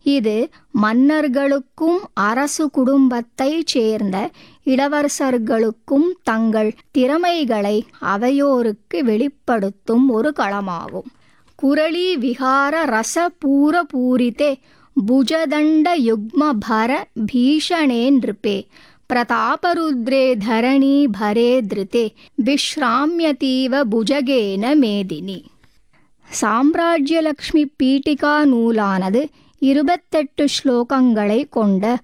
இது மன்னர்களுக்கும் அரசு குடும்பத்தைச் சேர்ந்த இளவரசர்களுக்கும் தங்கள் திறமைகளை அவையோருக்கு வெளிப்படுத்தும் ஒரு களமாகும் குரளி விகார ரச பூர பூரித்தே ಭುಜದಂಡ ಯುಗ್ಮಭರ ಭೀಷಣೇ ನೃಪೆ ಪ್ರತಾಪರುದ್ರೇ ಧರಣಿ ಭರೇ ಧೃತೆ ವಿಶ್ರಾಮ್ಯತೀವ ಭುಜಗೇನ மேதினி சாம்ராஜ்யலக்ஷ்மி பீட்டிகா நூலானது இருபத்தெட்டு ஸ்லோகங்களை கொண்ட